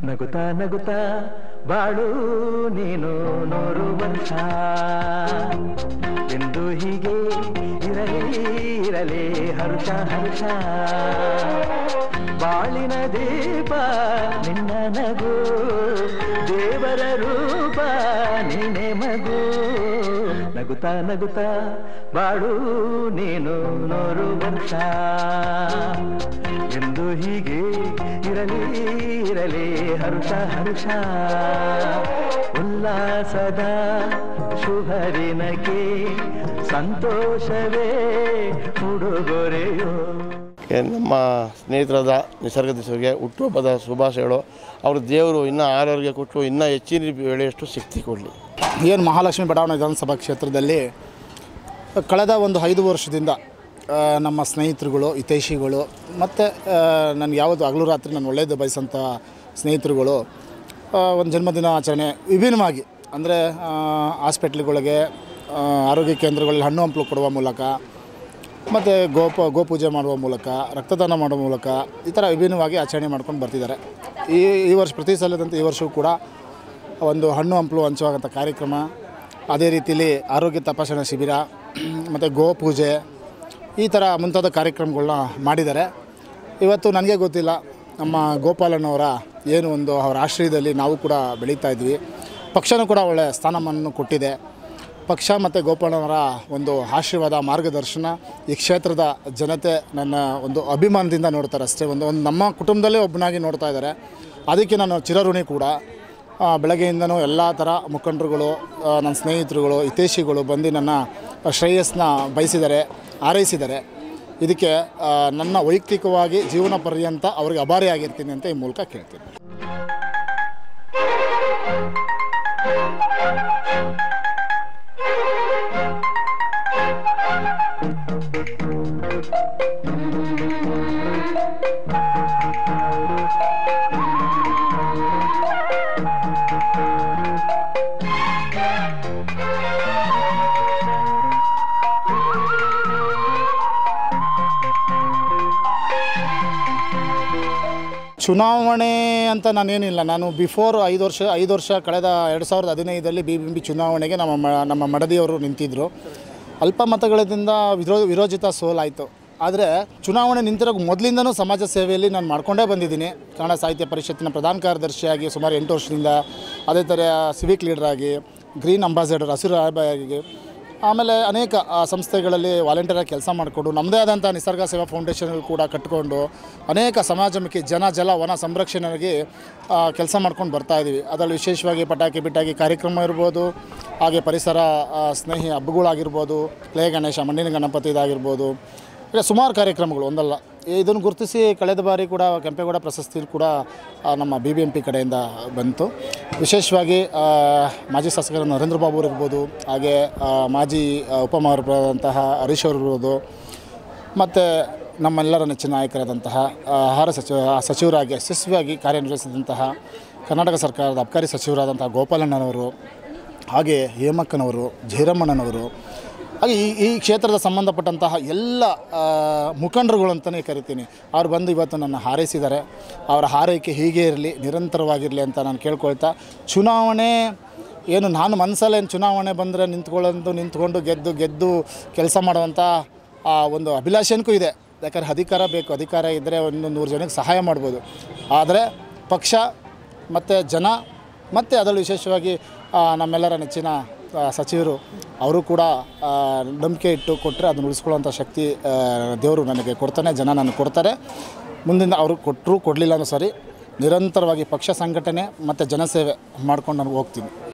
ನಗುತ್ತಾ ನಗುತ್ತಾ ಬಾಳು ನೀನು ನೂರು ವರ್ಷ ಎಂದು ಹೀಗೆ ಇರಲಿ ಇರಲಿ ಹರ್ಷ ಹರ್ಷ ಬಾಳಿನ ದೀಪ ನಿನ್ನ ನಗು ದೇವರ ರೂಪ ನೀನೆ ಮಗು ನಗುತ್ತಾ ನಗುತ್ತಾ ಬಾಳು ನೀನು ನೂರು ವರ್ಷ ಎಂದು ಹೀಗೆ ಇರಲಿ ಇರಲಿ ಹರ್ಷ ಹರ್ಷ ಉಲ್ಲಾಸದ ಶುಭರಿನಗೆ ಸಂತೋಷವೇ ಉಡುಗೊರೆಯೋ ಏ, ನಮ್ಮ ಸ್ನೇಹಿತರಾದ ನಿಸರ್ಗ ದಿವಸರಿಗೆ ಹುಟ್ಟುಹಬ್ಬದ ಶುಭಾಶಯಗಳು ಅವ್ರ ದೇವರು ಇನ್ನೂ ಆರೋಗ್ಯ ಕೊಟ್ಟು ಇನ್ನೂ ಹೆಚ್ಚಿನ ಬೆಳೆಯಷ್ಟು ಶಕ್ತಿ ಕೊಡಲಿ ಏನು ಮಹಾಲಕ್ಷ್ಮಿ ಬಡಾವಣೆ ವಿಧಾನಸಭಾ ಕ್ಷೇತ್ರದಲ್ಲಿ ಕಳೆದ ಒಂದು ಐದು ವರ್ಷದಿಂದ ಆ, ನಮ್ಮ ಸ್ನೇಹಿತರುಗಳು ಹಿತೈಷಿಗಳು ಮತ್ತು ನನಗೆ ಯಾವುದು ಹಗಲು ರಾತ್ರಿ ನಾನು ಒಳ್ಳೆಯದು ಬಯಸಂಥ ಸ್ನೇಹಿತರುಗಳು ಆ, ಒಂದು ಜನ್ಮದಿನ ಆಚರಣೆ ವಿಭಿನ್ನವಾಗಿ ಅಂದರೆ ಹಾಸ್ಪಿಟ್ಲ್ಗಳಿಗೆ ಆ, ಆರೋಗ್ಯ ಕೇಂದ್ರಗಳಲ್ಲಿ ಹಣ್ಣು ಹಂಪಲು ಕೊಡುವ ಮೂಲಕ ಮತ್ತು ಗೋಪ ಗೋಪೂಜೆ ಮಾಡುವ ಮೂಲಕ ರಕ್ತದಾನ ಮಾಡುವ ಮೂಲಕ ಈ ಥರ ವಿಭಿನ್ನವಾಗಿ ಆಚರಣೆ ಮಾಡ್ಕೊಂಡು ಬರ್ತಿದ್ದಾರೆ ಈ ಈ ವರ್ಷ ಪ್ರತಿ ಸಲದಂತೆ ಈ ವರ್ಷವೂ ಕೂಡ ಒಂದು ಹಣ್ಣು ಹಂಪಲು ಹಂಚುವಂಥ ಕಾರ್ಯಕ್ರಮ ಅದೇ ರೀತಿಯಲ್ಲಿ ಆರೋಗ್ಯ ತಪಾಸಣಾ ಶಿಬಿರ ಮತ್ತು ಗೋಪೂಜೆ ಈ ಥರ ಮುಂತಾದ ಕಾರ್ಯಕ್ರಮಗಳನ್ನ ಮಾಡಿದ್ದಾರೆ ಇವತ್ತು ನನಗೆ ಗೊತ್ತಿಲ್ಲ ನಮ್ಮ ಗೋಪಾಲನವರ ಏನು ಒಂದು ಅವರ ಆಶ್ರಯದಲ್ಲಿ ನಾವು ಕೂಡ ಬೆಳೀತಾ ಇದ್ವಿ ಪಕ್ಷನೂ ಕೂಡ ಒಳ್ಳೆಯ ಸ್ಥಾನಮಾನವನ್ನು ಕೊಟ್ಟಿದೆ ಪಕ್ಷ ಮತ್ತು ಗೋಪಾಲನವರ ಒಂದು ಆಶೀರ್ವಾದ ಮಾರ್ಗದರ್ಶನ ಈ ಕ್ಷೇತ್ರದ ಜನತೆ ನನ್ನ ಒಂದು ಅಭಿಮಾನದಿಂದ ನೋಡ್ತಾರೆ ಅಷ್ಟೇ ಒಂದು ಒಂದು ನಮ್ಮ ಕುಟುಂಬದಲ್ಲೇ ಒಬ್ಬನಾಗಿ ನೋಡ್ತಾ ಇದ್ದಾರೆ ಅದಕ್ಕೆ ನಾನು ಚಿರಋಣಿ ಕೂಡ ಆ, ಬೆಳಗ್ಗೆಯಿಂದನೂ ಎಲ್ಲ ಥರ ಮುಖಂಡರುಗಳು ಆ, ನನ್ನ ಸ್ನೇಹಿತರುಗಳು ಹಿತೈಷಿಗಳು ಬಂದು ನನ್ನ ಶ್ರೇಯಸ್ಸನ್ನ ಬಯಸಿದ್ದಾರೆ ಹಾರೈಸಿದ್ದಾರೆ ಇದಕ್ಕೆ ಆ, ನನ್ನ ವೈಯಕ್ತಿಕವಾಗಿ ಜೀವನ ಪರ್ಯಂತ ಅವ್ರಿಗೆ ಅಭಾರಿಯಾಗಿರ್ತೀನಿ ಅಂತ ಈ ಮೂಲಕ ಕೇಳ್ತೀನಿ ಚುನಾವಣೆ ಅಂತ ನಾನೇನಿಲ್ಲ ನಾನು ಬಿಫೋರ್ ಐದು ವರ್ಷ ಐದು ವರ್ಷ ಕಳೆದ ಎರಡು ಸಾವಿರದ ಹದಿನೈದರಲ್ಲಿ ಬಿ ಬಿ ಚುನಾವಣೆಗೆ ನಮ್ಮ ಮ ನಮ್ಮ ಮಡದಿಯವರು ನಿಂತಿದ್ದರು ಅಲ್ಪ ಮತಗಳಿಂದ ವಿರೋ ವಿರೋಚಿತ ಸೋಲಾಯಿತು ಆದರೆ ಚುನಾವಣೆ ನಿಂತಿರೋ ಮೊದಲಿಂದನೂ ಸಮಾಜ ಸೇವೆಯಲ್ಲಿ ನಾನು ಮಾಡ್ಕೊಂಡೇ ಬಂದಿದ್ದೀನಿ ಕನ್ನಡ ಸಾಹಿತ್ಯ ಪರಿಷತ್ತಿನ ಪ್ರಧಾನ ಕಾರ್ಯದರ್ಶಿಯಾಗಿ ಸುಮಾರು ಎಂಟು ವರ್ಷದಿಂದ ಅದೇ ಥರ ಸಿವಿಕ್ ಲೀಡರ್ ಆಗಿ ಗ್ರೀನ್ ಅಂಬಾಸಿಡರ್ ಹಸಿರು ರಾಯಭಾರಿಯಾಗಿ ಆಮೇಲೆ ಅನೇಕ ಆ, ಸಂಸ್ಥೆಗಳಲ್ಲಿ ವಾಲಂಟಿಯರಾಗಿ ಕೆಲಸ ಮಾಡಿಕೊಂಡು ನಮ್ಮದೇ ಆದಂಥ ನಿಸರ್ಗ ಸೇವಾ ಫೌಂಡೇಶನ್ಗಳು ಕೂಡ ಕಟ್ಕೊಂಡು ಅನೇಕ ಸಮಾಜಮುಖಿ ಜನ ಜಲ ವನ ಸಂರಕ್ಷಣೆಗೆ ಕೆಲಸ ಮಾಡ್ಕೊಂಡು ಬರ್ತಾ ಇದ್ದೀವಿ ಅದರಲ್ಲಿ ವಿಶೇಷವಾಗಿ ಪಟಾಕಿ ಬಿಟ್ಟಾಕಿ ಕಾರ್ಯಕ್ರಮ ಇರ್ಬೋದು ಹಾಗೆ ಪರಿಸರ ಆ, ಸ್ನೇಹಿ ಹಬ್ಬಗಳಾಗಿರ್ಬೋದು ಕ್ಲೇ ಗಣೇಶ ಮಣ್ಣಿನ ಗಣಪತಿ ಇದಾಗಿರ್ಬೋದು ಈಗ ಸುಮಾರು ಕಾರ್ಯಕ್ರಮಗಳು ಒಂದಲ್ಲ ಇದನ್ನು ಗುರುತಿಸಿ ಕಳೆದ ಬಾರಿ ಕೂಡ ಕೆಂಪೇಗೌಡ ಪ್ರಶಸ್ತಿ ಕೂಡ ಆ, ನಮ್ಮ ಬಿ ಬಿ ಎಂ ಪಿ ಕಡೆಯಿಂದ ಬಂತು ವಿಶೇಷವಾಗಿ ಆ, ಮಾಜಿ ಶಾಸಕರ ನರೇಂದ್ರ ಬಾಬು ಅವರು ಇರ್ಬೋದು ಹಾಗೆ ಆ, ಮಾಜಿ ಆ, ಉಪಮಹಾಪೌರರಾದಂತಹ ಹರೀಶ್ ಅವರು ಇರ್ಬೋದು ಮತ್ತು ನಮ್ಮೆಲ್ಲರ ನೆಚ್ಚಿನ ನಾಯಕರಾದಂತಹ ಆ, ಆಹಾರ ಸಚಿವ ಸಚಿವರಾಗಿ ಯಶಸ್ವಿಯಾಗಿ ಕಾರ್ಯನಿರ್ವಹಿಸಿದಂತಹ ಕರ್ನಾಟಕ ಸರ್ಕಾರದ ಅಬಕಾರಿ ಸಚಿವರಾದಂತಹ ಗೋಪಾಲಣ್ಣನವರು ಹಾಗೆ ಹೇಮಕ್ಕನವರು ಜಯರಮ್ಮಣ್ಣನವರು ಹಾಗೆ ಈ ಈ ಕ್ಷೇತ್ರದ ಸಂಬಂಧಪಟ್ಟಂತಹ ಎಲ್ಲ ಆ, ಮುಖಂಡರುಗಳು ಅಂತಲೇ ಕರಿತೀನಿ ಅವ್ರು ಬಂದು ಇವತ್ತು ನನ್ನ ಹಾರೈಸಿದ್ದಾರೆ ಅವರ ಹಾರೈಕೆ ಹೀಗೆ ಇರಲಿ ನಿರಂತರವಾಗಿರಲಿ ಅಂತ ನಾನು ಕೇಳ್ಕೊಳ್ತಾ ಚುನಾವಣೆ ಏನು ನಾನು ಮನಸ್ಸಲ್ಲೇನು ಚುನಾವಣೆ ಬಂದರೆ ನಿಂತ್ಕೊಳ್ಳೋದು ನಿಂತ್ಕೊಂಡು ಗೆದ್ದು ಗೆದ್ದು ಕೆಲಸ ಮಾಡುವಂಥ ಆ ಒಂದು ಅಭಿಲಾಷೆನೂ ಇದೆ ಯಾಕಂದರೆ ಅಧಿಕಾರ ಬೇಕು ಅಧಿಕಾರ ಇದ್ದರೆ ಒಂದು ನೂರು ಜನಕ್ಕೆ ಸಹಾಯ ಮಾಡ್ಬೋದು ಆದರೆ ಪಕ್ಷ ಮತ್ತು ಜನ ಮತ್ತು ಅದರಲ್ಲೂ ವಿಶೇಷವಾಗಿ ಆ, ನಮ್ಮೆಲ್ಲರ ನೆಚ್ಚಿನ ಆ, ಸಚಿವರು ಅವರು ಕೂಡ ಆ, ನಂಬಿಕೆ ಇಟ್ಟು ಕೊಟ್ಟರೆ ಅದನ್ನು ಉಳಿಸ್ಕೊಳ್ಳೋಂಥ ಶಕ್ತಿ ಆ, ದೇವರು ನನಗೆ ಕೊಡ್ತಾನೆ ಜನ ನನಗೆ ಕೊಡ್ತಾರೆ ಮುಂದಿನ ಅವರು ಕೊಟ್ಟರು ಕೊಡಲಿಲ್ಲ ಅನ್ನೋ ಸರಿ ನಿರಂತರವಾಗಿ ಪಕ್ಷ ಸಂಘಟನೆ ಮತ್ತು ಜನಸೇವೆ ಮಾಡ್ಕೊಂಡು ನಾನು ಹೋಗ್ತೀನಿ